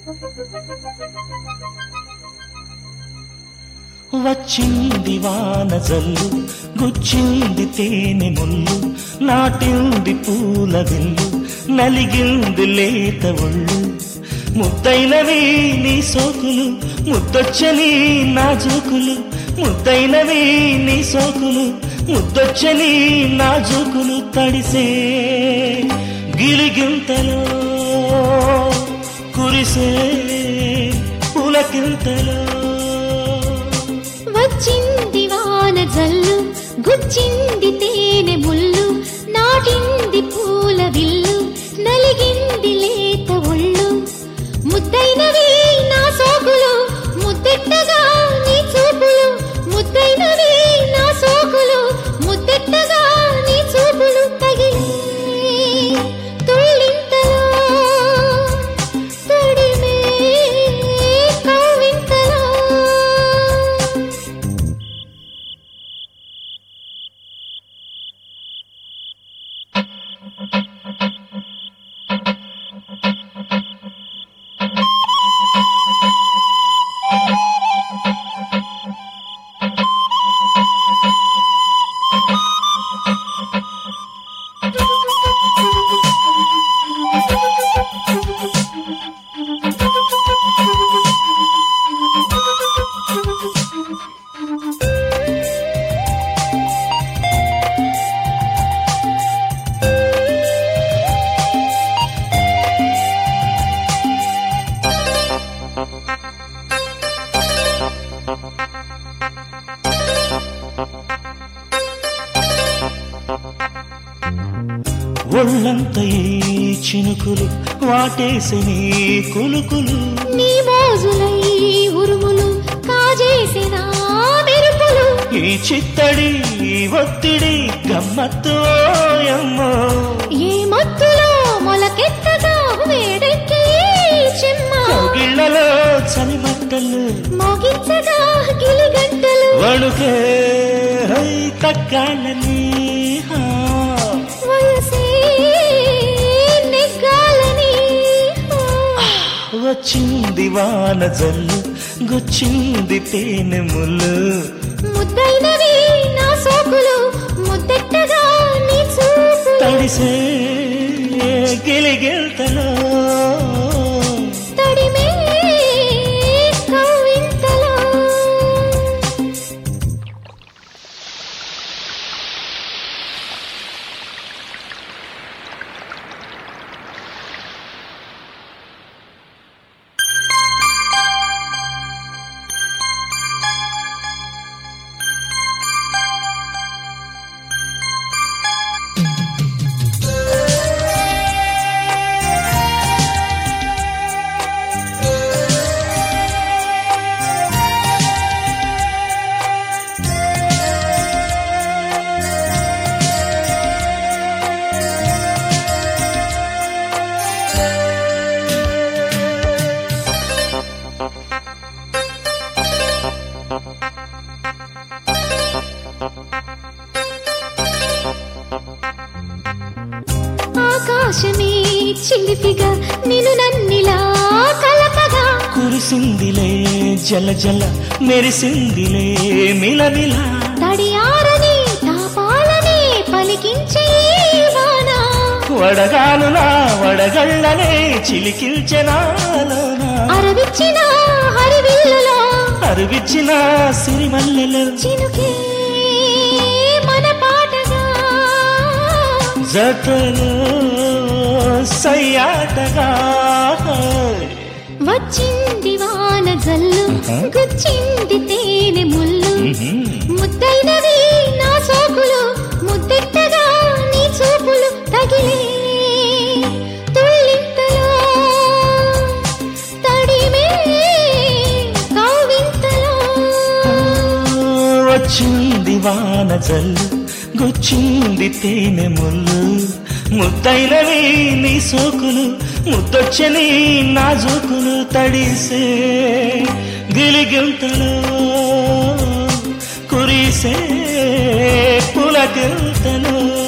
వచ్చింది వాన జల్లు గుచ్చింది తేనె ముల్లు నాటింది పూల విల్లు నలిగింది లేత ఒళ్ళు ముద్దైనవి నీ సోకులు ముద్దొచ్చని నా జోకులు ముద్దైనవి నీ సోకులు ముద్దొచ్చని నా జోకులు తడిసే గిలిగింతలో కురిసే పులకింతలో వచ్చింది వాన జల్లు గుచ్చింది తేనె ముల్లు నాటింది పూల విల్లు నలిగింది లేత ఒళ్ళు ముద్దైనవి నా సోకులు ముద్దెట్టగా నీ చూపులు ముద్దైనవి నా సోకులు ముద్దెట్టగా నీ చూపులు తగిలే తుళ్ళింతలో తడిమే కవ్వింతలో ఒళ్ళంత ఈ చినుకులు వాటేసి నీ కులుకులు నీ మోజులై ఉరుములు కాజేసిన మెరుపులు ఈ చిత్తడి ఈ ఒత్తిడి గమ్మత్తు ఓయమ్మో ఏ మత్తులో మొలకెత్తగా వేడెక్కి చెమ్మ కౌగిళ్లలో చలిమంటలు మోగించగా గిలిగంటలు వణుకే హై తక్కాలని హా. వయసే నెగ్గాలని వచ్చింది వాన జల్లు గుచ్చింది తేనె ముళ్ళు ముద్దైనవి నా సోకులు ముద్దెట్టగా నీ చూపులు తడిసే గిలిగిల్తలో తడిమే కవ్వింతలో ఆకాశమే చిలిపిగా నిన్ను నన్నిలా కలపగా కురిసిందిలే జల జల మెరిసిందిలే మిలమిల తడియారని తాపాలని పలికించే వాన వడగాలులా వడగళ్ళనే చిలికిల్చెనాలోన అరవిచ్చిన హరివిల్లులో అరువిచ్చిన సిరిమల్లెలు చినుకే మన పాటగా జతలో సయ్యాటగా వచ్చింది వాన జల్లు గుచ్చింది తేనె ముల్లు ముద్దైనవి నా సోకులు ముద్దెట్టగా నీ చూపులు తగిలే తుళ్ళింతలో తడిమే కవ్వింతలో వచ్చింది వాన జల్లు గుచ్చింది తేనె ముళ్ళు ముద్దైనవి నీ సోకులు ముద్దొచ్చని నా జోకులు తడిసే గిలిగింతలో కురిసే పులకింతలో